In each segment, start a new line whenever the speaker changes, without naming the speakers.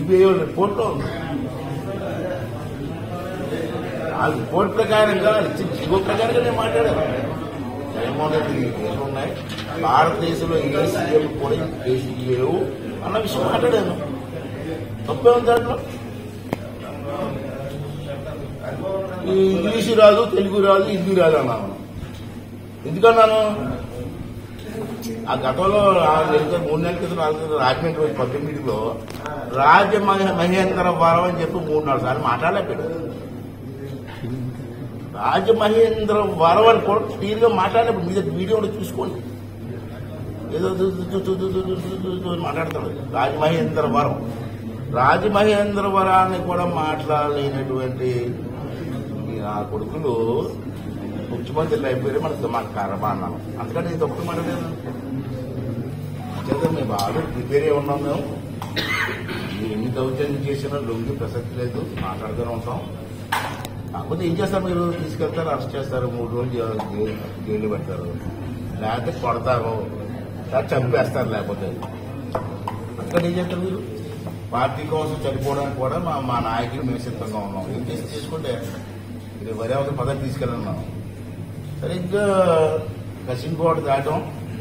CBI రిపోర్ట్లో ఉంది ఆ రిపోర్ట్ ప్రకారంగా ఇచ్చిన జీవో ప్రకారంగా నేను మాట్లాడాను జగన్మోహన్ రెడ్డి కేసులు ఉన్నాయి భారతదేశంలో ఏ సీఎం కూడా ఈ కేసులు లేవు అన్న విషయం మాట్లాడాను తప్పే ఉంది దాంట్లో ఈ ఇంగ్లీషు రాదు తెలుగు రాదు హిందీ రాదు అన్నాను ఎందుకన్నాను ఆ గతంలో ఆ నెల మూడు నెలల క్రితం నాలుగు నెలల రాజమండ్రి వచ్చి పబ్లిక్ మీటింగ్ లో రాజ మహే- మహేంద్ర వరం అని చెప్పి మూడు నాలుగు సార్లు మాట్లాడలేకపోయాడు రాజ మహేంద్ర వరం అని కూడా క్లియర్ గా మాట్లాడలేప్పుడు మీద వీడియో కూడా చూసుకోండి ఏదో దు- దు- దు- దు- దు- దు- దు- దు- దు- దు అని మాట్లాడతాడు రాజమహేంద్ర వరం రాజమహేంద్ర వరాన్ని కూడా మాట్లాడలేనటువంటి ఈ నా కొడుకులు ముఖ్యమంత్రులు అయిపోయారు మనకు మాకు కరమా అన్నాను అందుకని ఇది తప్పు మాట్లాడలేదు చేత మేము బాగా ప్రిపేర్ అయి ఉన్నాం మేము మీరు ఎన్ని దౌర్జన్యం చేసినా లొంగి ప్రసక్తి లేదు మాట్లాడుతూనే ఉంటాం కాకపోతే ఏం చేస్తారు మీరు తీసుకెళ్తారు అరెస్ట్ చేస్తారు మూడు రోజులు జైలు- జైలు- జైలు పెడతారు లేకపోతే కొడతారు లేకపోతే చంపేస్తారు లేకపోతే అందుకని ఏం చేస్తారు మీరు పార్టీ కోసం చనిపోవడానికి కూడా మా మా నాయకులు మేము సిద్ధంగా ఉన్నాం ఏం చేసి చేసుకుంటే ఇది వరి అవతల పదవి తీసుకెళ్ళన్నాం సరిగ్గా కసింకోట దాటం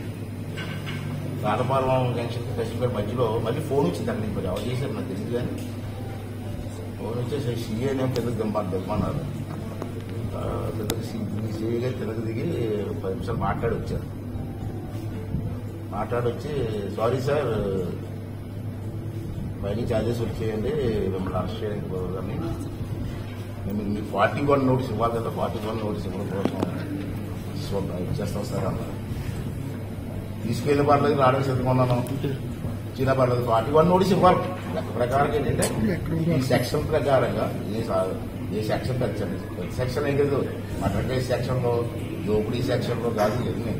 రాటపాలెం జంక్షన్ కసింకోట మధ్యలో మళ్ళీ ఫోన్ వచ్చింది అక్కడ ఇప్పుడు ఎవరు చేశారు నాకు తెలియదు కానీ ఫోన్ వచ్చేసి సీఏ నేమ్ కిందకి దింపాలి దిమ్మన్నారు ఆ, కిందకి సీఏ గారు కిందకి దిగి పది నిమిషాలు మాట్లాడి వచ్చారు మాట్లాడొచ్చి సారీ సార్ పైనుంచి ఆదేశం వచ్చేయండి మిమ్మల్ని అరెస్ట్ చేయడానికి కుదరదని మేము మీ ఫార్టీ వన్ నోటీస్ ఇవ్వాలి కదా ఫార్టీ వన్ నోటీస్ ఇవ్వడం కోసం ఇస్తున్నాం, ఇచ్చేస్తాం సార్ అన్నారు తీసుకెళ్లి పర్లేదు రావడానికి సిద్ధంగా ఉన్నాను చిన్న పర్లేదు ఫార్టీ వన్ నోటీస్ ఇవ్వాలి లెక్క ప్రకారం ఏంటంటే ఈ సెక్షన్ ప్రకారంగా ఏ సా- ఏ సెక్షన్ పెంచండి ప్రతి సెక్షన్ ఏం లేదు మటన్ కేసు సెక్షన్లో దోపిడీ సెక్షన్లో కాదు ఇవన్నీ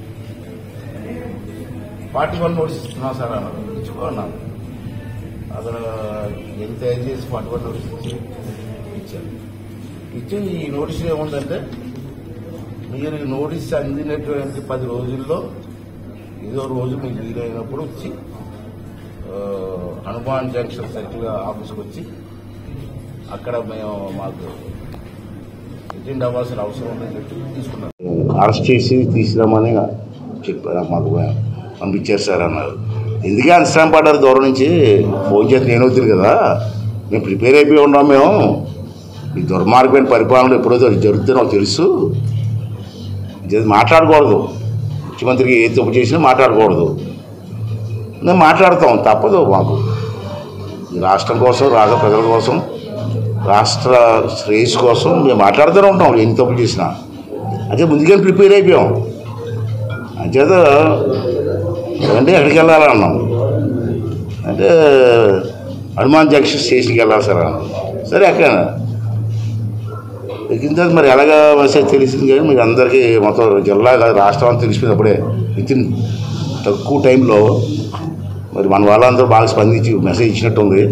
ఫార్టీ వన్ నోటీస్ ఇస్తున్నాం సార్ అన్నారు ఇచ్చుకో అన్నాను అతను ఎంత తయారు చేసి ఫార్టీ వన్ నోటీస్ ఇచ్చి ఇచ్చారు ఇచ్చి ఈ నోటీస్ ఏముందంటే మీరు ఈ నోటీస్ అందినటువంటి పది రోజుల్లో ఏదో రోజు మీకు వీలైనప్పుడు వచ్చి ఆ, హనుమాన్ జంక్షన్ సర్కిల్ ఆఫీస్కి వచ్చి అక్కడ మేము మాకు అటెండ్ అవ్వాల్సిన అవసరం ఉందని చెప్పి తీసుకున్నాం అరెస్ట్ చేసి తీసుకురామని చెప్పారు మాకు పంపించారు సార్ అన్నారు ఎందుకే అంత శ్రమ పడ్డారు దూరం నుంచి ఫోన్ చేసి నేను అవుతుంది కదా మేము ప్రిపేర్ అయిపోయి ఉన్నాం మేము ఈ దుర్మార్గమైన పరిపాలన ఎప్పుడైతే జరుగుతుందో నాకు తెలుసు ఇది మాట్లాడకూడదు ముఖ్యమంత్రికి ఏ తప్పు చేసినా మాట్లాడకూడదు మేము మాట్లాడతాం తప్పదు మాకు ఈ రాష్ట్రం కోసం రాష్ట్ర ప్రజల కోసం రాష్ట్ర శ్రేయస్సు కోసం మేము మాట్లాడుతూనే ఉంటాం ఎన్ని తప్పు చేసినా అదే ముందుగా ప్రిపేర్ అయిపోయాం అంచేత అంటే ఎక్కడికి వెళ్ళాలన్నాం అంటే హనుమాన్ జంక్షన్ స్టేషన్కి వెళ్ళాలి సార్ అన్నాం సరే ఎక్కడ ఎక్కిన తర్వాత మరి ఎలాగా మెసేజ్ తెలిసింది కానీ మీకు అందరికీ మొత్తం జిల్లా కాదు రాష్ట్రం అంతా తెలిసిపోయింది అప్పుడే విత్ ఇన్ తక్కువ టైంలో మరి మన వాళ్ళందరూ బాగా స్పందించి మెసేజ్ ఇచ్చినట్టు ఉంది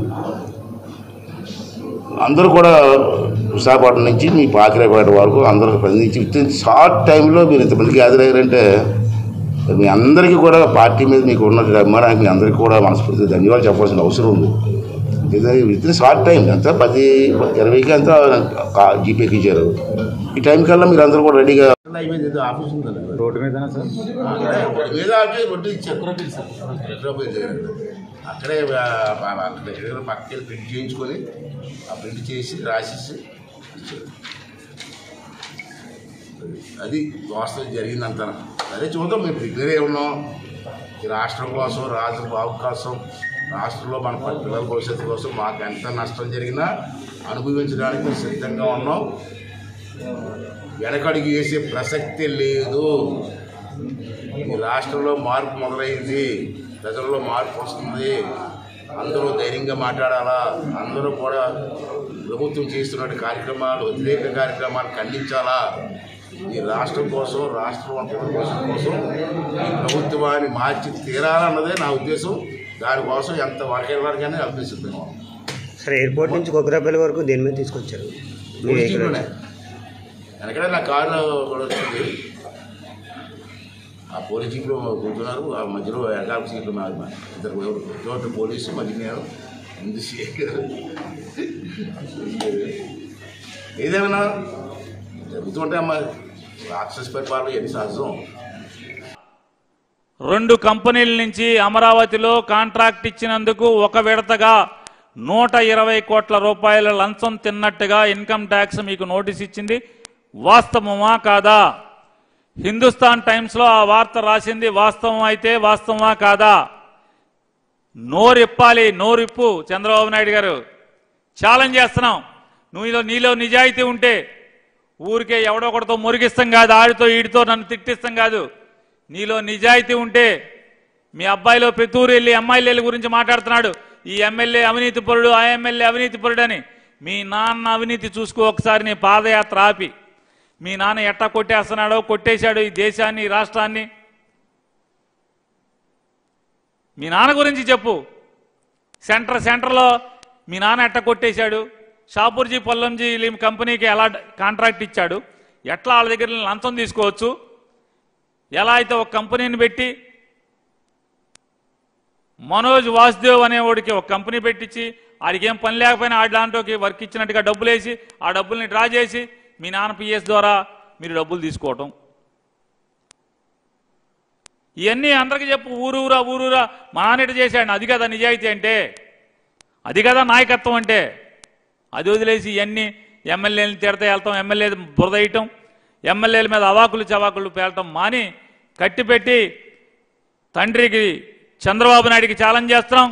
అందరూ కూడా విశాఖపట్నం నుంచి మీ పాకిరేపేట వరకు అందరూ స్పందించి విత్ ఇన్ షార్ట్ టైంలో మీరు ఇంతమందికి హాజరయ్యారంటే మరి మీ అందరికీ కూడా పార్టీ మీద మీకు ఉన్న అభిమానానికి మీ అందరికీ కూడా మనస్ఫూర్తిగా ధన్యవాదాలు చెప్పాల్సిన అవసరం ఉంది విత్ ఇన్ షార్ట్ టైం ఎంత పది ఇరవైకి అంతా జీపేకి ఇచ్చారు ఈ టైం కల్లా మీరు అందరూ కూడా రెడీగా అయిపోయింది ఆఫీస్ ఉంది
రోడ్డు మీదనా సార్
మీద ఆఫీస్ వడ్డీ ఇచ్చారు హైదరాబాద్ దగ్గర. అక్కడే ఆ, ఆ, అక్కడ దగ్గర పక్కకి వెళ్ళి ప్రింట్ చేయించుకొని ఆ ప్రింట్ చేసి రాసేసి ఇచ్చారు అది వాస్తవం జరిగిందంతా అదే చూద్దాం మేము ప్రిపేర్ అయి ఉన్నాం ఈ రాష్ట్రం కోసం రాష్ట్ర బాగు కోసం రాష్ట్రంలో మన ప- పిల్లల భవిష్యత్తు కోసం మాకు ఎంత నష్టం జరిగినా అనుభవించడానికి మేము సిద్ధంగా ఉన్నాం వెనకడుగు వేసే ప్రసక్తి లేదు ఈ రాష్ట్రంలో మార్పు మొదలైంది ప్రజల్లో మార్పు వస్తుంది అందరూ ధైర్యంగా మాట్లాడాలా అందరూ కూడా ప్రభుత్వం చేస్తున్న కార్యక్రమాలు వ్యతిరేక కార్యక్రమాలు ఖండించాలా ఈ రాష్ట్రం కోసం రాష్ట్రం ప్రజల కోసం కోసం ఈ ప్రభుత్వాన్ని మార్చి తీరాలన్నదే నా ఉద్దేశం దానికోసం ఎంత వరకెళ్ళడానికైనా అభ్యసిస్తున్నాం
సార్ ఎయిర్పోర్ట్ నుంచి కొకరాపల్లి వరకు దేని మీద తీసుకొచ్చారు మీ వెహికల్
వెనకడే నా కారు కూడా వచ్చింది ఆ పోలీస్ జీప్లో కూర్చున్నారు ఆ మధ్యలో వెనకాల సీట్లు మా- మా ఇద్దరు ఎవరు చోట పోలీసు మధ్య నేను చంద్రశేఖర్ ఏదేమైనా జరుగుతుంటే అమ్మా రాక్షస పరిపాలన ఎన్ని సహజం
రెండు కంపెనీల నుంచి అమరావతిలో కాంట్రాక్ట్ ఇచ్చినందుకు ఒక విడతగా నూట ఇరవై కోట్ల రూపాయల లంచం తిన్నట్టుగా ఇన్కమ్ ట్యాక్స్ మీకు నోటీస్ ఇచ్చింది వాస్తవమా కాదా హిందుస్థాన్ టైమ్స్లో ఆ వార్త రాసింది వాస్తవం అయితే వాస్తవమా కాదా నోరిప్పాలి నోరిప్పు చంద్రబాబు నాయుడు గారు ఛాలెంజ్ చేస్తున్నాం నువ్వు నీలో నిజాయితీ ఉంటే ఊరికే ఎవడో ఒకటితో మురిగిస్తాం కాదు ఆడితో ఈడితో నన్ను తిట్టిస్తాం కాదు నీలో నిజాయితీ ఉంటే మీ అబ్బాయిలో పెత్తూరు వెళ్ళి ఎమ్మెల్యేల గురించి మాట్లాడుతున్నాడు ఈ ఎమ్మెల్యే అవినీతి పరుడు ఆ ఎమ్మెల్యే అవినీతి పరుడు అని మీ నాన్న అవినీతి చూసుకో ఒకసారి నీ పాదయాత్ర ఆపి మీ నాన్న ఎట్టా కొట్టేస్తున్నాడో కొట్టేశాడు ఈ దేశాన్ని ఈ రాష్ట్రాన్ని మీ నాన్న గురించి చెప్పు సెంటర్ సెంటర్లో మీ నాన్న ఎట్ట కొట్టేశాడు షాపూర్జీ పొల్లంజీ లిమ్ కంపెనీకి ఎలా కాంట్రాక్ట్ ఇచ్చాడు ఎట్లా వాళ్ళ దగ్గర లంచం తీసుకోవచ్చు ఎలా అయితే ఒక కంపెనీని పెట్టి మనోజ్ వాసుదేవ్ అనేవాడికి ఒక కంపెనీ పెట్టించి ఆడికి ఏం పని లేకపోయినా ఆడి దాంట్లోకి వర్క్ ఇచ్చినట్టుగా డబ్బులు వేసి ఆ డబ్బుల్ని డ్రా చేసి మీ నాన్న పిఎస్ ద్వారా మీరు డబ్బులు తీసుకోవటం ఇవన్నీ అందరికీ చెప్పు ఊరూరా ఊరూరా మా నాన్న ఇటు చేశాడు అది కదా నిజాయితీ అంటే అది కదా నాయకత్వం అంటే అది వదిలేసి ఇవన్నీ ఎమ్మెల్యేలను తిడతా వెళ్తాం ఎమ్మెల్యే బురద వేయటం ఎమ్మెల్యేల మీద అవాకులు చవాకులు పేలటం మాని కట్టిపెట్టి తండ్రికి చంద్రబాబు నాయుడికి ఛాలెంజ్ చేస్తున్నాం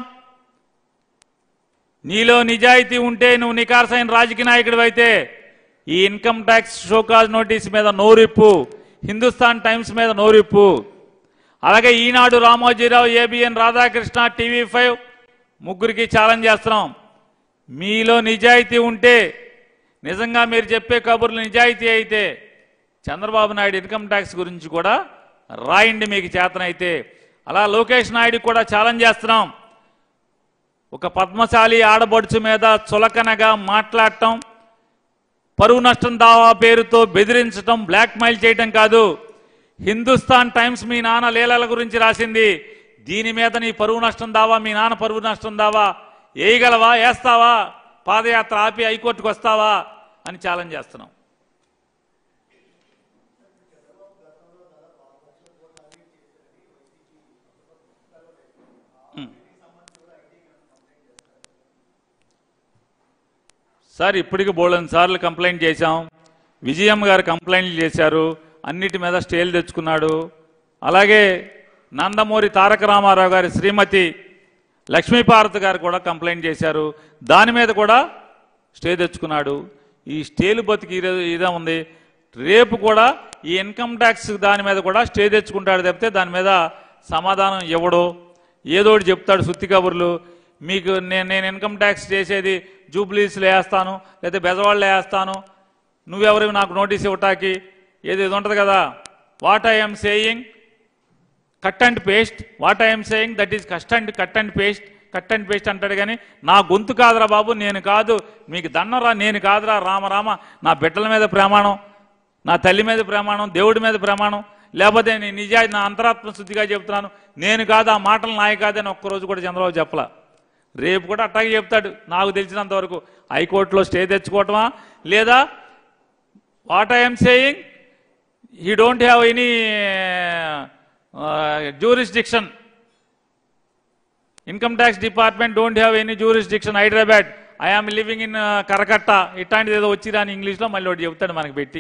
నీలో నిజాయితీ ఉంటే నువ్వు నికార్సైన రాజకీయ నాయకుడు అయితే ఈ ఇన్కమ్ ట్యాక్స్ షోకాజ్ నోటీస్ మీద నోరిప్పు హిందుస్థాన్ టైమ్స్ మీద నోరిప్పు అలాగే Eenadu Ramoji Rao ABN Radhakrishna TV five ముగ్గురికి ఛాలెంజ్ చేస్తున్నాం మీలో నిజాయితీ ఉంటే నిజంగా మీరు చెప్పే కబుర్లు నిజాయితీ అయితే చంద్రబాబు నాయుడు ఇన్కమ్ ట్యాక్స్ గురించి కూడా రాయండి మీకు చేతనైతే అలా లోకేష్ నాయుడు కూడా ఛాలెంజ్ చేస్తున్నాం ఒక పద్మశాలి ఆడబడుచు మీద చులకనగా మాట్లాడటం పరువు నష్టం దావా పేరుతో బెదిరించడం బ్లాక్మెయిల్ చేయటం కాదు హిందుస్థాన్ టైమ్స్ మీ నాన్న లీలల గురించి రాసింది దీని మీద నీ పరువు నష్టం దావా మీ నాన్న పరువు నష్టం దావా వేయగలవా వేస్తావా పాదయాత్ర ఆపి హైకోర్టుకు వస్తావా అని ఛాలెంజ్ చేస్తున్నాం సార్ ఇప్పటికి బోళ్ళని సార్లు కంప్లైంట్ చేశాం విజయమ్మ గారు కంప్లైంట్లు చేశారు అన్నిటి మీద స్టేలు తెచ్చుకున్నాడు అలాగే నందమూరి తారక రామారావు గారి శ్రీమతి లక్ష్మీపార్వతి గారు కూడా కంప్లైంట్ చేశారు దాని మీద కూడా స్టే తెచ్చుకున్నాడు ఈ స్టేలు బతికి ఇదే- ఇదే ఉంది రేపు కూడా ఈ ఇన్కమ్ ట్యాక్స్ దాని మీద కూడా స్టే తెచ్చుకుంటాడు తప్పితే దాని మీద సమాధానం ఇవ్వడు ఏదోటి చెప్తాడు సుత్తి కబుర్లు మీకు నేను నేను ఇన్కమ్ ట్యాక్స్ చేసేది జూబ్లీస్లో వేస్తాను లేదా బెజవాడలో వేస్తాను నువ్వెవరు నాకు నోటీస్ ఇవ్వటానికి ఏది ఇది ఉంటుంది కదా what I'm saying cut and paste what I'm saying that is cut and cut and paste cut and paste అంటాడు కానీ నా గొంతు కాదురా బాబు నేను కాదు మీకు దన్నరా నేను కాదురా రామ రామ నా బిడ్డల మీద ప్రమాణం నా తల్లి మీద ప్రమాణం దేవుడి మీద ప్రమాణం లేకపోతే నేను నిజాయితీ నా అంతరాత్మ శుద్ధిగా చెప్తున్నాను నేను కాదు ఆ మాటలు నాయ కాదని ఒక్కరోజు కూడా చంద్రబాబు చెప్పలా రేపు కూడా అట్టాగే చెప్తాడు నాకు తెలిసినంత వరకు హైకోర్టులో స్టే తెచ్చుకోవటమా లేదా what I'm saying he don't have any uh, jurisdiction income tax department don't have any jurisdiction hyderabad i am living in uh, కరకట్ట ఇట్లాంటిది ఏదో వచ్చిరా అని ఇంగ్లీష్లో మళ్ళీ ఒకటి చెప్తాడు మనకి పెట్టి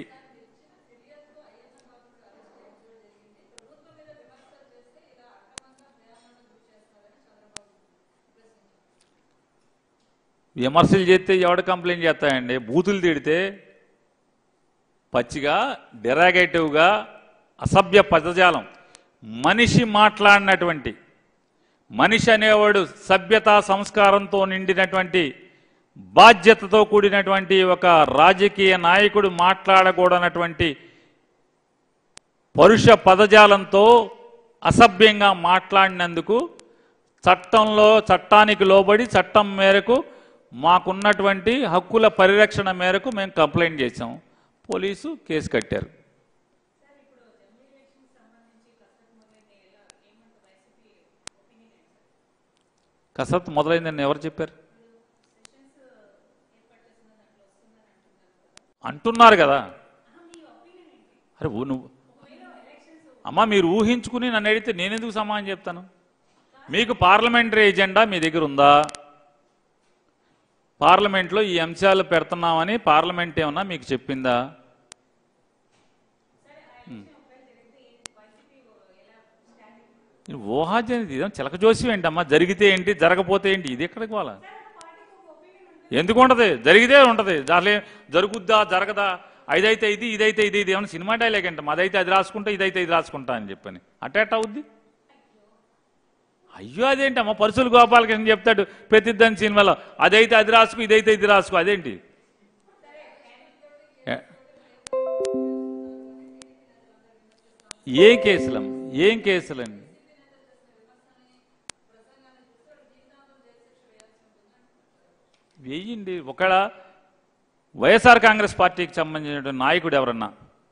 విమర్శలు చేస్తే ఎవడు కంప్లైంట్ చేస్తాయండి బూతులు తిడితే పచ్చిగా డెరాగేటివ్గా అసభ్య పదజాలం మనిషి మాట్లాడినటువంటి మనిషి అనేవాడు సభ్యత సంస్కారంతో నిండినటువంటి బాధ్యతతో కూడినటువంటి ఒక రాజకీయ నాయకుడు మాట్లాడకూడనటువంటి పరుష పదజాలంతో అసభ్యంగా మాట్లాడినందుకు చట్టంలో చట్టానికి లోబడి చట్టం మేరకు మాకున్నటువంటి హక్కుల పరిరక్షణ మేరకు మేము కంప్లైంట్ చేశాం పోలీసు కేసు కట్టారు కసరత్తు మొదలైందని ఎవరు చెప్పారు అంటున్నారు కదా అరే ఊ నువ్వు అమ్మా మీరు ఊహించుకుని నన్ను అడిగితే నేనెందుకు సమాధానం చెప్తాను మీకు పార్లమెంటరీ ఎజెండా మీ దగ్గర ఉందా పార్లమెంట్లో ఈ అంశాలు పెడుతున్నామని పార్లమెంట్ ఏమన్నా మీకు చెప్పిందా ఊహాజనిది ఇదేం చిలక జోసి ఏంటమ్మా జరిగితే ఏంటి జరగపోతే ఏంటి ఇది ఎక్కడికి పోవాలా ఎందుకు ఉంటది జరిగితే ఉంటది దాంట్లో జరుగుద్దా జరగదా అదైతే ఇది ఇదైతే ఇది ఇది ఏమన్నా సినిమా డైలాగ్ అంట అదైతే అది రాసుకుంటా ఇదైతే ఇది రాసుకుంటా అని చెప్పని అట్టేట అవుద్ది అయ్యో అదేంటమ్మా పరుసులు గోపాలకృష్ణ చెప్తాడు ప్రతిద్దని సినిమాలో అదైతే అది రాసుకో ఇదైతే ఇది రాసుకో అదేంటి ఏ- ఏం కేసులం ఏం కేసులండి వెయ్యండి ఒకవేళ వైఎస్ఆర్ కాంగ్రెస్ పార్టీకి సంబంధించిన నాయకుడు ఎవరన్నా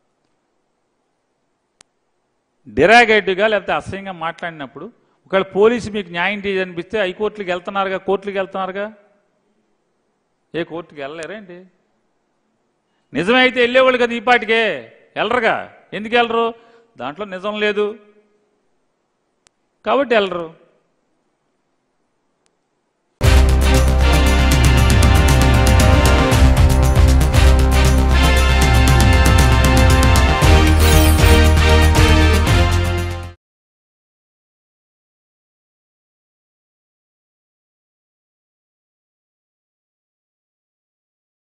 డిరాగేటివ్గా లేకపోతే అసహ్యంగా మాట్లాడినప్పుడు ఒకవేళ పోలీసు మీకు న్యాయం చేయ అనిపిస్తే హైకోర్టులకు వెళ్తున్నారుగా కోర్టులకు వెళ్తున్నారుగా ఏ కోర్టుకి వెళ్ళలేరేంటి నిజమే అయితే వెళ్ళేవాళ్ళు కదా ఈ పాటికే వెళ్ళరుగా ఎందుకు వెళ్ళరు దాంట్లో నిజం లేదు కాబట్టి వెళ్ళరు